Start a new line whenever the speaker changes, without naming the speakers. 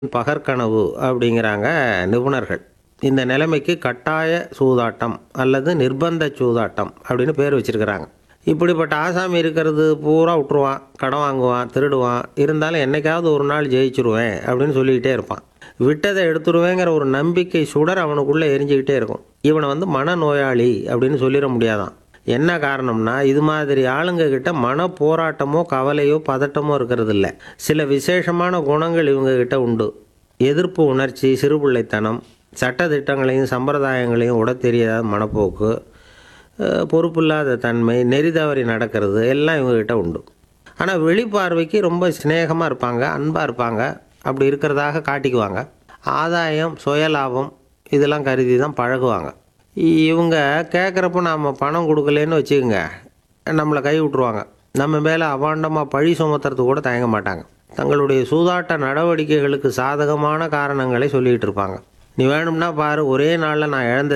பகற்கனவு அப்படிங்கிறாங்க நிபுணர்கள் இந்த நிலைமைக்கு கட்டாய சூதாட்டம் அல்லது நிர்பந்த சூதாட்டம் அப்படின்னு பேர் வச்சிருக்கிறாங்க இப்படிப்பட்ட ஆசாமி இருக்கிறது பூரா விட்டுருவான் கடன் வாங்குவான் திருடுவான் இருந்தாலும் என்னைக்காவது ஒரு நாள் ஜெயிச்சிருவேன் அப்படின்னு சொல்லிக்கிட்டே இருப்பான் விட்டதை எடுத்துருவேங்கிற ஒரு நம்பிக்கை சுடர் அவனுக்குள்ளே எரிஞ்சுக்கிட்டே இருக்கும் இவனை வந்து மனநோயாளி அப்படின்னு சொல்லிட முடியாதான் என்ன காரணம்னா இது மாதிரி ஆளுங்க கிட்ட மன போராட்டமோ கவலையோ பதட்டமோ இருக்கிறது இல்லை சில விசேஷமான குணங்கள் இவங்க கிட்ட உண்டு எதிர்ப்பு உணர்ச்சி சிறுபிள்ளைத்தனம் சட்டதிட்டங்களையும் சம்பிரதாயங்களையும் உட தெரியாத மனப்போக்கு அஹ், பொறுப்பில்லாத தன்மை நெறி தவறி நடக்கிறது எல்லாம் இவங்ககிட்ட உண்டு ஆனால் வெளிப்பார்வைக்கு ரொம்ப சிநேகமாக இருப்பாங்க அன்பாக இருப்பாங்க அப்படி இருக்கிறதாக காட்டிக்குவாங்க ஆதாயம் சுயலாபம் இதெல்லாம் கருதி தான் பழகுவாங்க இவங்க கேட்குறப்ப நாம் பணம் கொடுக்கலன்னு வச்சுக்கோங்க நம்மளை கை விட்ருவாங்க நம்ம மேலே அபாண்டமாக பழி சுமத்துறது கூட தயங்க மாட்டாங்க தங்களுடைய சூதாட்ட நடவடிக்கைகளுக்கு சாதகமான காரணங்களை சொல்லிகிட்டு இருப்பாங்க நீ வேணும்னா பாரு ஒரே நாளில் நான் இழந்த